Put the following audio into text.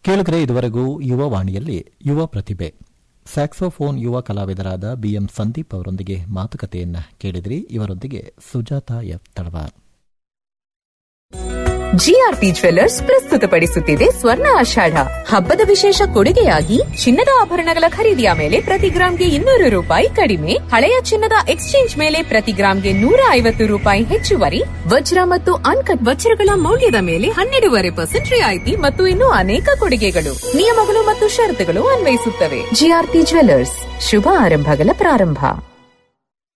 ಕೇಳಿದ್ರೆ ಇದುವರೆಗೂ ಯುವವಾಣಿಯಲ್ಲಿ ಯುವ ಪ್ರತಿಭೆ ಸ್ಯಾಕ್ಸೋಫೋನ್ ಯುವ ಕಲಾವಿದರಾದ ಬಿಎಂ ಸಂದೀಪ್ ಅವರೊಂದಿಗೆ ಮಾತುಕತೆಯನ್ನ ಕೇಳಿದ್ರಿ ಇವರೊಂದಿಗೆ Sujatha F Talawar GRP jewellers ಪ್ರಸ್ತುತಪಡಿಸುತ್ತಿದೆ ಸ್ವರ್ಣ ಆಷಾಢ ಹಬ್ಬದ ವಿಶೇಷ ಕೊಡುಗೆಯಾಗಿ ಚಿನ್ನದ ಆಭರಣಗಳ ಖರೀದಿಯ ಮೇಲೆ ಪ್ರತಿ ಗ್ರಾಂಗೆ ಇನ್ನೂರು ರೂಪಾಯಿ ಕಡಿಮೆ ಹಳೆಯ ಚಿನ್ನದ ಎಕ್ಸ್ಚೇಂಜ್ ಮೇಲೆ ಪ್ರತಿ ಗ್ರಾಂಗೆ ನೂರ ಐವತ್ತು ರೂಪಾಯಿ ಹೆಚ್ಚುವರಿ ವಜ್ರ ಮತ್ತು ಅನ್ಕಟ್ ವಜ್ರಗಳ ಮೌಲ್ಯದ ಮೇಲೆ ಹನ್ನೆರಡೂವರೆ ಪರ್ಸೆಂಟ್ ರಿಯಾಯಿತಿ ಮತ್ತು ಇನ್ನೂ ಅನೇಕ ಕೊಡುಗೆಗಳು ನಿಯಮಗಳು ಮತ್ತು ಷರತ್ತುಗಳು ಅನ್ವಯಿಸುತ್ತವೆ ಜಿಆರ್ಪಿ ಜ್ವೆಲ್ಲರ್ಸ್ ಶುಭ ಆರಂಭಗಳ ಪ್ರಾರಂಭ